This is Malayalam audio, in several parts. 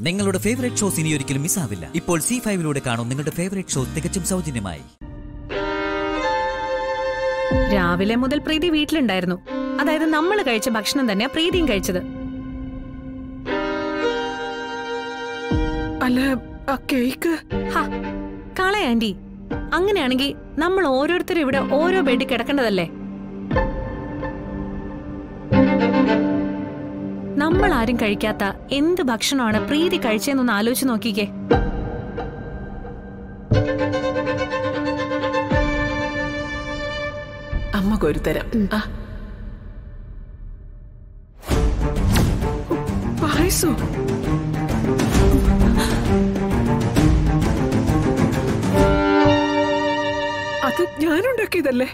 നിങ്ങളുടെ ഫേവറേറ്റ് ഷോസ് ഇനി ഒരിക്കലും മിസ്സാവില്ല ഇപ്പോൾ സി ഫൈവിലൂടെ കാണും നിങ്ങളുടെ ഫേവറേറ്റ് ഷോ തികച്ചും സൗജന്യമായി രാവിലെ മുതൽ പ്രീതി വീട്ടിലുണ്ടായിരുന്നു അതായത് നമ്മൾ കഴിച്ച ഭക്ഷണം തന്നെയാ പ്രീതിയും കഴിച്ചത് അല്ല ആ കേക്ക് ഹ കള ആന്റി അങ്ങനെയാണെങ്കിൽ നമ്മൾ ഓരോരുത്തരും ഇവിടെ ഓരോ ബെഡിൽ കിടക്കേണ്ടതല്ലേ നമ്മൾ ആരും കഴിക്കാത്ത എന്ത് ഭക്ഷണമാണ് പ്രീതി കഴിച്ചതെന്നൊന്ന് ആലോചിച്ച് നോക്കിക്കേ അമ്മ കോരിത്തരാം ആ പായസോ അത് ഞാനുണ്ടാക്കിയതല്ലേ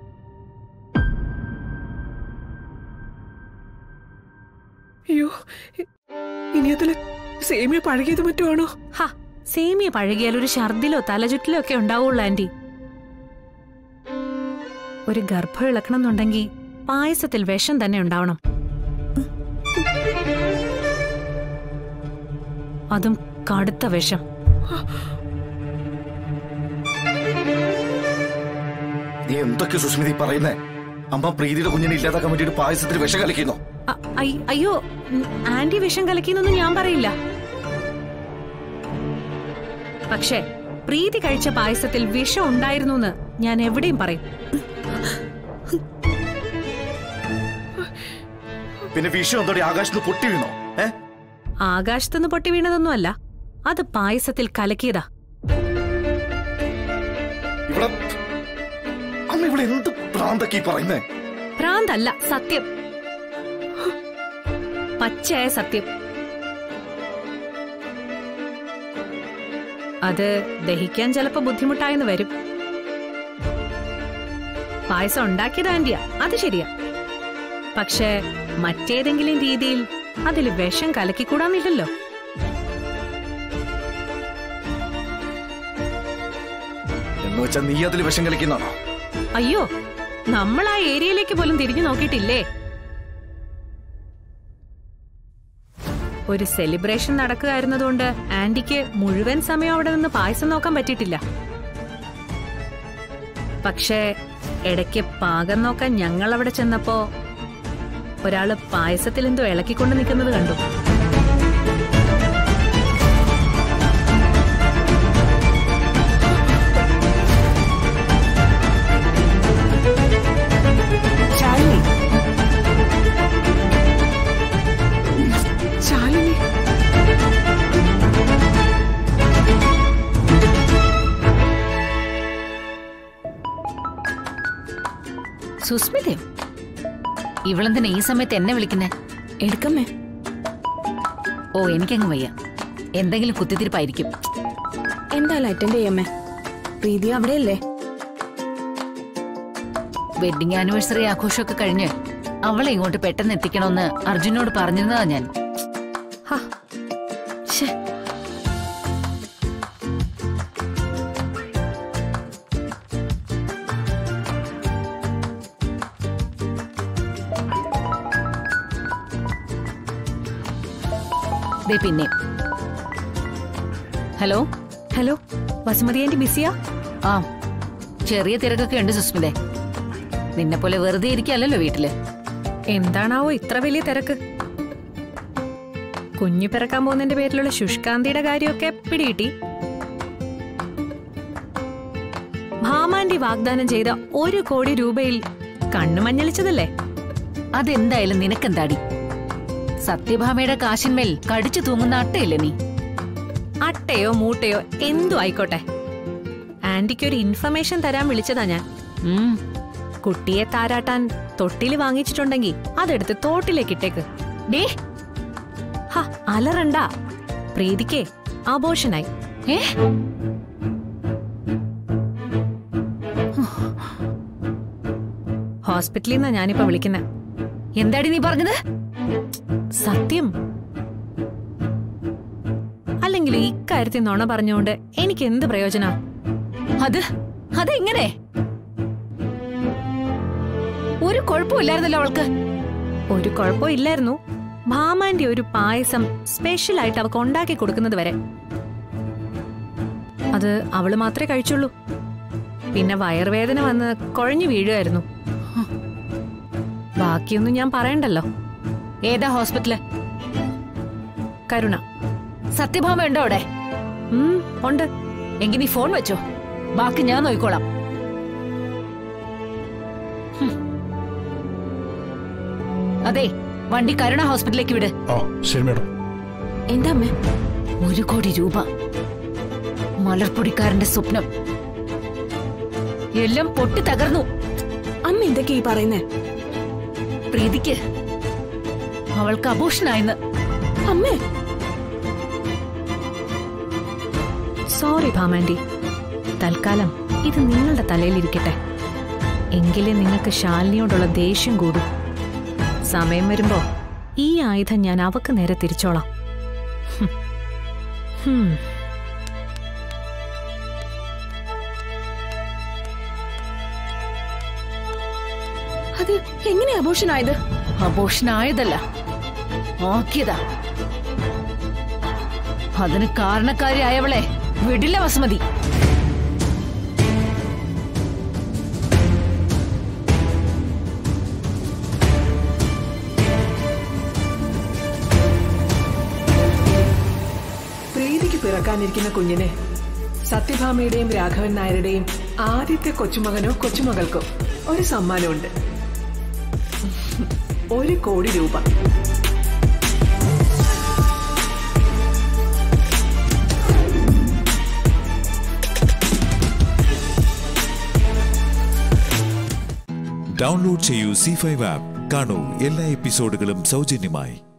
അയ്യോ ഇ- ഇനി അതില് സേമിയ പഴകിയത് മറ്റോ ആണോ ഹ സേമിയ പഴകിയാൽ ഒരു ഛർദിലോ തലചുറ്റിലോ ഒക്കെ ഉണ്ടാവുള്ളൂ ആന്റി ഒരു ഗർഭം ഇളക്കണം എന്നുണ്ടെങ്കിൽ പായസത്തിൽ വിഷം തന്നെ ഉണ്ടാവണം അതും കടുത്ത വിഷം നീ എന്തൊക്കെ സുസ്മിതി പറയുന്നേ അമ്മ പ്രീതിയുടെ കുഞ്ഞിനെ ഇല്ലാതാക്കാൻ വേണ്ടിയിട്ട് പായസത്തിൽ വിഷം കളിക്കുന്നു അ- അയ്- അയ്യോ ഉം, ആന്റി വിഷം കലക്കിന്നൊന്നും ഞാൻ പറയില്ല പക്ഷേ പ്രീതി കഴിച്ച പായസത്തിൽ വിഷം ഉണ്ടായിരുന്നു എന്ന് ഞാൻ എവിടെയും പറയും പിന്നെ വിഷം എന്തോടെ ആകാശത്ത് പൊട്ടി വീണോ ഏ ആകാശത്തുനിന്ന് പൊട്ടി വീണതൊന്നുമല്ല അത് പായസത്തിൽ കലക്കിയതാ ഇവിടെ അമ്മ ഇവിടെ എന്ത് ഭ്രാന്തൊക്കെ ഈ പറയുന്നേ ഭ്രാന്തല്ല സത്യം പച്ചയായ സത്യം അത് ദഹിക്കാൻ ചിലപ്പോ ബുദ്ധിമുട്ടായെന്ന് വരും പായസം ഉണ്ടാക്കിയത് ആന്റിയാ അത് ശരിയാ പക്ഷേ മറ്റേതെങ്കിലും രീതിയിൽ അതിൽ വിഷം കലക്കിക്കൂടാന്നില്ലല്ലോ എന്ന് വെച്ചാ നീ അതിൽ വിഷം കളിക്കുന്നതാണോ അയ്യോ നമ്മൾ ആ ഏരിയയിലേക്ക് പോലും തിരിഞ്ഞു നോക്കിയിട്ടില്ലേ ഒരു സെലിബ്രേഷൻ നടക്കുകയായിരുന്നതുകൊണ്ട് ആന്റിക്ക് മുഴുവൻ സമയം അവിടെ നിന്ന് പായസം നോക്കാൻ പറ്റിയിട്ടില്ല പക്ഷേ ഇടയ്ക്ക് പാകം നോക്കാൻ ഞങ്ങൾ അവിടെ ചെന്നപ്പോ ഒരാള് പായസത്തിൽ എന്തോ ഇളക്കിക്കൊണ്ട് നിൽക്കുന്നത് കണ്ടു ശാലിനി ശാലിനി സുസ്മിതയോ ഇവളെന്തിനാ ഈ സമയത്ത് എന്നെ വിളിക്കുന്നേ എടുക്കമ്മേ ഓ എനിക്കങ്ങ് വയ്യ എന്തെങ്കിലും കുത്തിത്തിരിപ്പായിരിക്കും എന്തായാലും അറ്റൻഡ് ചെയ്യമ്മേ പ്രീതി അവിടെയല്ലേ വെഡിങ് ആനിവേഴ്സറി ആഘോഷമൊക്കെ കഴിഞ്ഞ് അവളെ ഇങ്ങോട്ട് പെട്ടെന്ന് എത്തിക്കണമെന്ന് അർജുനോട് പറഞ്ഞിരുന്നതാ ഞാൻ ശ്ശേ, ദേ പിന്നെ ഹലോ ഹലോ വസുമതി ആന്റി ബിസിയാ ആ ചെറിയ തിരക്കൊക്കെ ഉണ്ട് സുസ്മിതേ നിന്നെ പോലെ വെറുതെ ഇരിക്കല്ലോ വീട്ടില് എന്താണാവോ ഇത്ര വലിയ തിരക്ക് കുഞ്ഞു പിറക്കാൻ പോകുന്നതിന്റെ പേരിലുള്ള ശുഷ്കാന്തിയുടെ കാര്യമൊക്കെ പിടികിട്ടി ഭാമാന്റി വാഗ്ദാനം ചെയ്ത ഒരു കോടി രൂപയിൽ കണ്ണു മഞ്ഞളിച്ചതല്ലേ അതെന്തായാലും നിനക്കെന്താടി സത്യഭാമയുടെ കാശിന്മേൽ കടിച്ചു തൂങ്ങുന്ന അട്ടയില്ലേ നീ അട്ടയോ മൂട്ടയോ എന്തു ആയിക്കോട്ടെ ആന്റിക്ക് ഒരു ഇൻഫർമേഷൻ തരാൻ വിളിച്ചതാ ഞാൻ ഉം കുട്ടിയെ താരാട്ടാൻ തൊട്ടില് വാങ്ങിച്ചിട്ടുണ്ടെങ്കിൽ അതെടുത്ത് തോട്ടിലേക്ക് ഇട്ടേക്ക് ഡേ ഹ അലറണ്ട പ്രീതിക്കേ ആഘോഷനായി ഏ ഹോസ്പിറ്റലിൽ നിന്നാ ഞാനിപ്പോ വിളിക്കുന്നത് എന്താടി നീ പറഞ്ഞത് സത്യം അല്ലെങ്കിൽ ഇക്കാര്യത്തിൽ നുണ പറഞ്ഞുകൊണ്ട് എനിക്ക് എന്ത് പ്രയോജന അത് അതെങ്ങനെ ഒരു കുഴപ്പമില്ലായിരുന്നല്ലോ അവൾക്ക് ഒരു കുഴപ്പവും ഇല്ലായിരുന്നു ഭാമാന്റെ ഒരു പായസം സ്പെഷ്യൽ ആയിട്ട് അവക്ക് ഉണ്ടാക്കി കൊടുക്കുന്നത് വരെ അത് അവള് മാത്രമേ കഴിച്ചുള്ളൂ പിന്നെ വയറുവേദന വന്ന് കുഴഞ്ഞു വീഴുമായിരുന്നു ബാക്കിയൊന്നും ഞാൻ പറയണ്ടല്ലോ ഏതാ ഹോസ്പിറ്റല് കരുണ സത്യഭാമ ഉണ്ടോ അവിടെ ഉം, ഉണ്ട് എങ്കിൽ നീ ഫോൺ വെച്ചോ ബാക്കി ഞാൻ നോക്കിക്കോളാം ഹും. അതെ വണ്ടി കരുണ ഹോസ്പിറ്റലിലേക്ക് വിട് ആ ശരി മേഡം എന്താ അമ്മേ ഒരു കോടി രൂപ മലർപ്പൊടിക്കാരന്റെ സ്വപ്നം എല്ലാം പൊട്ടി തകർന്നു അമ്മ എന്തൊക്കെയാ ഈ പറയുന്നേ പ്രീതിക്ക് അവൾക്ക് അഭൂഷണായിന്ന് അമ്മേ സോറി ഭാമാൻഡി തൽക്കാലം ഇത് നിങ്ങളുടെ തലയിലിരിക്കട്ടെ എങ്കിലേ നിങ്ങൾക്ക് ശാലിനിയോടുള്ള ദേഷ്യം കൂടും സമയം വരുമ്പോ ഈ ആയുധം ഞാൻ അവക്ക് നേരെ തിരിച്ചോളാം ഹും. ഹും. അത് എങ്ങനെയാ ആഘോഷനായത് അഭൂഷണായതല്ല ആക്കിയതാ അതിന് കാരണക്കാരിയായവളെ വിടില്ല വസുമതി പ്രീതിക്ക് പിറക്കാനിരിക്കുന്ന കുഞ്ഞിന് സത്യഭാമയുടെയും രാഘവൻ നായരുടെയും ആദ്യത്തെ കൊച്ചുമകനോ കൊച്ചുമകൾക്കോ ഒരു സമ്മാനമുണ്ട് ഒരു കോടി രൂപ ഡൗൺലോഡ് ചെയ്യൂ സി ഫൈവ് ആപ്പ് കാണൂ എല്ലാ എപ്പിസോഡുകളും സൗജന്യമായി